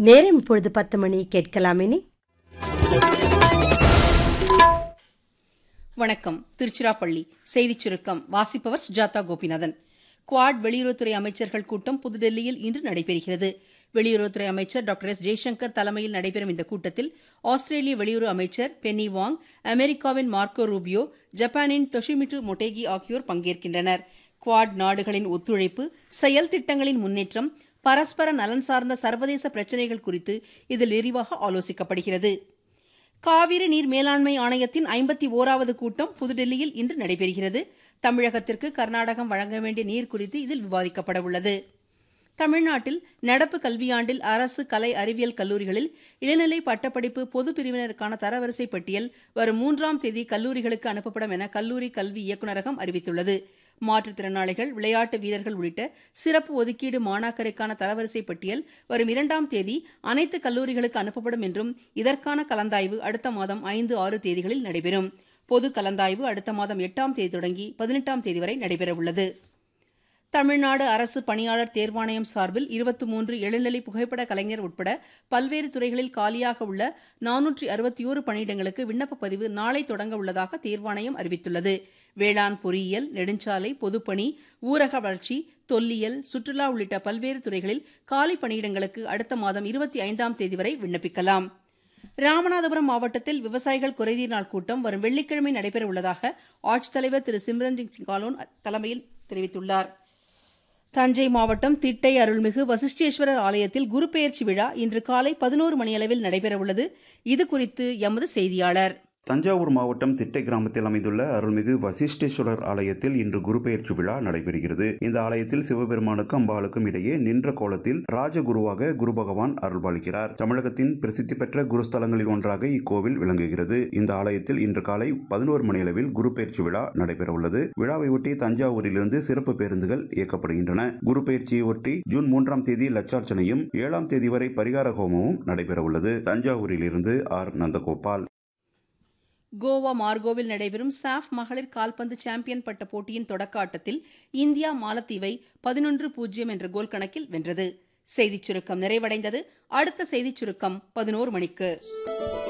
நேரம் இப்பொழுது பத்து மணி கேட்கலாம் இனி வணக்கம் திருச்சிராப்பள்ளி செய்திச் சுருக்கம் வாசிப்பவர் சுஜாதா கோபிநாதன் குவாட் வெளியுறவுத்துறை அமைச்சர்கள் கூட்டம் புதுடெல்லியில் இன்று நடைபெறுகிறது வெளியுறவுத்துறை அமைச்சர் டாக்டர் எஸ் ஜெய்சங்கர் தலைமையில் நடைபெறும் இந்த கூட்டத்தில் ஆஸ்திரேலிய வெளியுறவு அமைச்சர் பென்னி வாங் அமெரிக்காவின் மார்க்கோ ரூபியோ ஜப்பானின் டொஷிமிட்டு மொட்டேகி ஆகியோர் பங்கேற்கின்றனர் குவாட் நாடுகளின் ஒத்துழைப்பு செயல் திட்டங்களின் முன்னேற்றம் பரஸ்பர நலன் சார்ந்த சர்வதேச பிரச்சினைகள் குறித்து இதில் விரிவாக ஆலோசிக்கப்படுகிறது காவிரி நீர் மேலாண்மை ஆணையத்தின் ஐம்பத்தி ஓராவது கூட்டம் புதுடெல்லியில் இன்று நடைபெறுகிறது தமிழகத்திற்கு கர்நாடகம் வழங்க வேண்டிய நீர் குறித்து இதில் விவாதிக்கப்பட உள்ளது தமிழ்நாட்டில் நடப்பு கல்வியாண்டில் அரசு கலை அறிவியல் கல்லூரிகளில் இளநிலை பட்டப்படிப்பு பொது பிரிவினருக்கான தரவரிசை பட்டியல் வரும் மூன்றாம் தேதி கல்லூரிகளுக்கு அனுப்பப்படும் என கல்லூரி கல்வி இயக்குநரகம் அறிவித்துள்ளது மாற்றுத்திறனாளிகள் விளையாட்டு வீரர்கள் உள்ளிட்ட சிறப்பு ஒதுக்கீடு மாணாக்கருக்கான தரவரிசை பட்டியல் வரும் இரண்டாம் தேதி அனைத்து கல்லூரிகளுக்கு அனுப்பப்படும் என்றும் இதற்கான கலந்தாய்வு அடுத்த மாதம் ஐந்து ஆறு தேதிகளில் நடைபெறும் பொது கலந்தாய்வு அடுத்த மாதம் எட்டாம் தேதி தொடங்கி பதினெட்டாம் தேதி வரை நடைபெறவுள்ளது தமிழ்நாடு அரசு பணியாளர் தேர்வாணையம் சார்பில் இருபத்தி மூன்று இளநிலை புகைப்பட கலைஞர் உட்பட பல்வேறு துறைகளில் காலியாக உள்ள நானூற்றி அறுபத்தி ஓரு பணியிடங்களுக்கு விண்ணப்ப பதிவு நாளை தொடங்க உள்ளதாக தேர்வாணையம் அறிவித்துள்ளது வேளாண் பொறியியல் நெடுஞ்சாலை பொதுப்பணி ஊரக வளர்ச்சி தொல்லியல் சுற்றுலா உள்ளிட்ட பல்வேறு துறைகளில் காலி பணியிடங்களுக்கு அடுத்த மாதம் இருபத்தி ஐந்தாம் தேதி வரை விண்ணப்பிக்கலாம் ராமநாதபுரம் மாவட்டத்தில் விவசாயிகள் குறைதீர் நாள் கூட்டம் வரும் வெள்ளிக்கிழமை நடைபெற உள்ளதாக ஆட்சித்தலைவர் திரு சிம்ரன்ஜித் சிங் காலோன் தலைமையில் தெரிவித்துள்ளார் தஞ்சை மாவட்டம் திட்டை அருள்மிகு வசிஷ்டேஸ்வரர் ஆலயத்தில் குரு பெயர்ச்சி விழா இன்று காலை பதினோரு மணியளவில் நடைபெறவுள்ளது இது குறித்து எமது செய்தியாளர் தஞ்சாவூர் மாவட்டம் திட்டை கிராமத்தில் அமைந்துள்ள அருள்மிகு வசிஷ்டேஸ்வரர் ஆலயத்தில் இன்று குரு பெயர்ச்சி விழா நடைபெறுகிறது இந்த ஆலயத்தில் சிவபெருமானுக்கும் அம்பாளுக்கும் இடையே நின்ற கோலத்தில் ராஜகுருவாக குரு பகவான் அருள்பாலிக்கிறார் தமிழகத்தின் பிரசித்தி பெற்ற குருஸ்தலங்களில் ஒன்றாக இக்கோவில் விளங்குகிறது இந்த ஆலயத்தில் இன்று காலை பதினோரு மணியளவில் குரு பெயர்ச்சி விழா நடைபெறவுள்ளது விழாவை ஒட்டி தஞ்சாவூரிலிருந்து சிறப்பு பேருந்துகள் இயக்கப்படுகின்றன குரு பெயர்ச்சியை ஒட்டி ஜூன் மூன்றாம் தேதி லட்சார்ச்சனையும் ஏழாம் தேதி வரை பரிகார ஹோமமும் நடைபெறவுள்ளது தஞ்சாவூரிலிருந்து ஆர் நந்தகோபால் கோவா மார்கோவில் நடைபெறும் சாஃப் மகளிர் கால்பந்து சாம்பியன் பட்ட போட்டியின் தொடக்க ஆட்டத்தில் இந்தியா மாலத்தீவை பதினொன்று பூஜ்ஜியம் என்ற கோல் கணக்கில் வென்றது செய்திச் சுருக்கம் நிறைவடைந்தது அடுத்த செய்திச் சுருக்கம் பதினோரு மணிக்கு